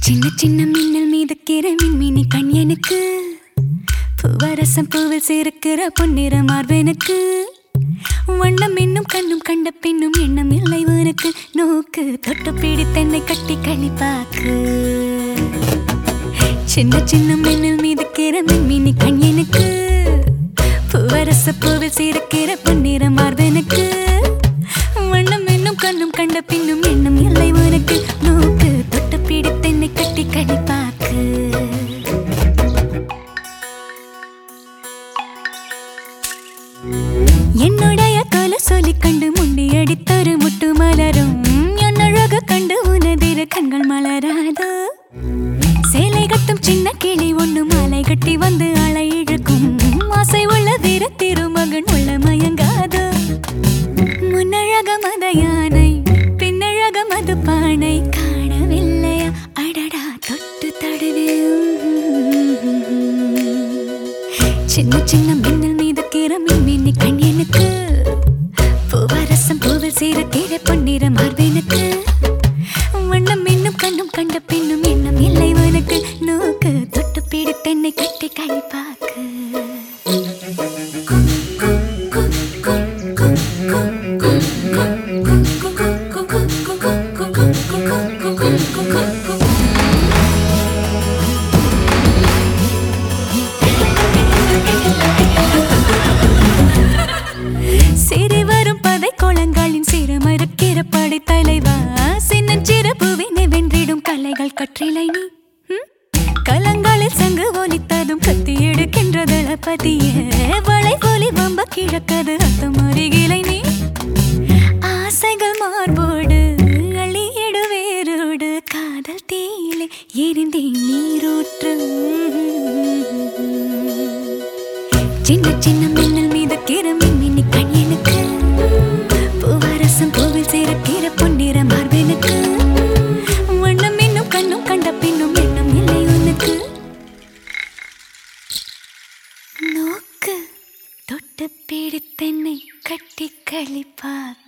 சின்ன சின்ன மின்னல் மீதுக்கிற மின்மினி கண்யனுக்கு பூவரசம் பூவில் சேர்க்கிற பொன்னிற மார்பனுக்கு வண்ணம் இன்னும் கண்ணும் கண்ட பின்னும் எண்ணம் இல்லை உனக்கு நோக்கு தொட்டு பிடித்தென்னை கட்டி கழிப்பாக்கு சின்ன சின்ன மின்னல் மீதுக்கிற மின்மினி கண்யனுக்கு பூவரச பூவில் சேர்க்கிற பொன்னிற மார்பனுக்கு வண்ணம் இன்னும் கண்ணும் கண்ட பின்னும் எண்ணம் இல்லை உனக்கு நோக்கு தொட்டு பிடித்தென்னை கட்டி கழிப்பாக்கு என்னுடைய கால சொல்லி கண்டு முண்டி அடித்தொரு முட்டு மலரும் என்னழக கண்டு உனதிரு கண்கள் மலராதோ சேலை கட்டும் சின்ன கிளி ஒண்ணு மாலை கட்டி வந்து அலை இழுக்கும் ஆசை உள்ள வீர திருமகன் உள்ள மயங்காதோ முன்னழக மத யானை பின்னழக மது பானை காணவில்லையா அடடா தொட்டு தடவே சின்ன சின்ன மின்னல் மீது கிரமின் மின்னி கண்யனுக்கு பூவரசம் பூவில் சீர கீர பொன்னிற மார்பெனுக்கு வண்ணம் இன்னும் கண்ணும் கண்ட பின்னும் எண்ணம் இல்லை உனக்கு நோக்கு தொட்டு பிடித்தென்னை கட்டி கழிப்பாக்கு சிறு வரும் பதை கோலங்களின் சிறு மறுக்கிற படை தலைவா சின்னஞ்சிறு புவினை வென்றிடும் கலைகள் கற்றிலை நீ ம்? கலங்களில் சங்கு ஒலித்ததும் கத்தி எடுக்கின்ற தளபதியே வளை போலி வம்ப கிழக்கது அத்தம் அருகிலை நீ ஆசைகள் மார்போடு அழியிடு வேரோடு காதல் தீயிலே எரிந்தே நீரூற்று சின்ன சின்ன மின்னல் மீது கிரமின் மின்னி கண்யனுக்கு பூவரசம் பூவில் சேரக்கிற பொன்னிற மார்பெனுக்கு வண்ணம் இன்னும் கண்ணும் கண்ட பின்னும் எண்ணம் இல்லை உனக்கு நோக்கு தொட்டு பிடித்தென்னை கட்டி கழிப்பாக்கு